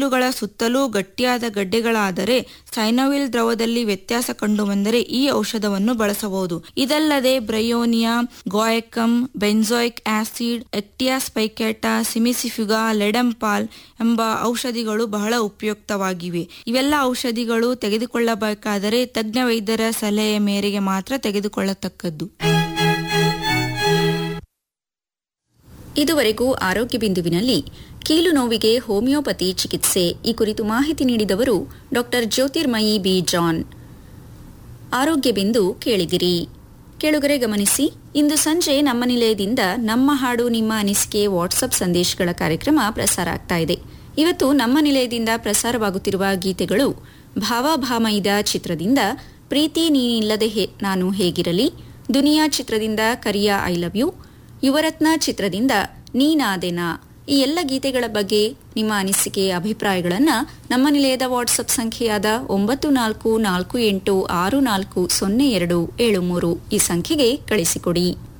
ಗಳ ಸುತ್ತಲೂ ಗಟ್ಟಿಯಾದ ಗಡ್ಡೆಗಳಾದರೆ ಸೈನೋವಿಲ್ ದ್ರವದಲ್ಲಿ ವ್ಯತ್ಯಾಸ ಕಂಡುಬಂದರೆ ಈ ಔಷಧವನ್ನು ಬಳಸಬಹುದು ಇದಲ್ಲದೆ ಬ್ರಯೋನಿಯಾ ಗಾಯಕಮ್ ಬೆಂಜೋಯಿಕ್ ಆಸಿಡ್ ಎಕ್ಟಿಯಾಸ್ಪೈಕೆಟಾ ಸಿಮಿಸಿಫಿಗಾ ಲೆಡಂಪಾಲ್ ಎಂಬ ಔಷಧಿಗಳು ಬಹಳ ಉಪಯುಕ್ತವಾಗಿವೆ ಇವೆಲ್ಲ ಔಷಧಿಗಳು ತೆಗೆದುಕೊಳ್ಳಬೇಕಾದರೆ ತಜ್ಞ ವೈದ್ಯರ ಸಲಹೆಯ ಮೇರೆಗೆ ಮಾತ್ರ ತೆಗೆದುಕೊಳ್ಳತಕ್ಕದ್ದು ಇದುವರೆಗೂ ಆರೋಗ್ಯ ಬಿಂದುವಿನಲ್ಲಿ ಕೀಲು ನೋವಿಗೆ ಹೋಮಿಯೋಪತಿ ಚಿಕಿತ್ಸೆ ಈ ಕುರಿತು ಮಾಹಿತಿ ನೀಡಿದವರು ಡಾಕ್ಟರ್ ಜ್ಯೋತಿರ್ಮಯಿ ಬಿ ಜಾನ್ ಆರೋಗ್ಯ ಬಿಂದು ಕೇಳಿದಿರಿ ಕೆಳಗರೆ ಗಮನಿಸಿ ಇಂದು ಸಂಜೆ ನಮ್ಮ ನಿಲಯದಿಂದ ನಮ್ಮ ಹಾಡು ನಿಮ್ಮ ಅನಿಸಿಕೆ ವಾಟ್ಸಪ್ ಸಂದೇಶಗಳ ಕಾರ್ಯಕ್ರಮ ಪ್ರಸಾರ ಆಗ್ತಾ ಇದೆ ಇವತ್ತು ನಮ್ಮ ನಿಲಯದಿಂದ ಪ್ರಸಾರವಾಗುತ್ತಿರುವ ಗೀತೆಗಳು ಭಾವಭಾಮೈದ ಚಿತ್ರದಿಂದ ಪ್ರೀತಿ ನೀನಿಲ್ಲದೆ ಹೇ- ನಾನು ಹೇಗಿರಲಿ ದುನಿಯಾ ಚಿತ್ರದಿಂದ Kariya I love you Yuvarathna ಚಿತ್ರದಿಂದ ನೀನಾದೆನಾ ಈ ಎಲ್ಲ ಗೀತೆಗಳ ಬಗ್ಗೆ ನಿಮ್ಮ ಅನಿಸಿಕೆ ಅಭಿಪ್ರಾಯಗಳನ್ನು ನಮ್ಮ ನಿಲಯದ ವಾಟ್ಸಪ್ ಸಂಖ್ಯೆಯಾದ ಒಂಬತ್ತು ನಾಲ್ಕು ನಾಲ್ಕು ಎಂಟು ಆರು ನಾಲ್ಕು ಸೊನ್ನೆ ಎರಡು ಏಳು ಮೂರು ಈ ಸಂಖ್ಯೆಗೆ ಕಳಿಸಿಕೊಡಿ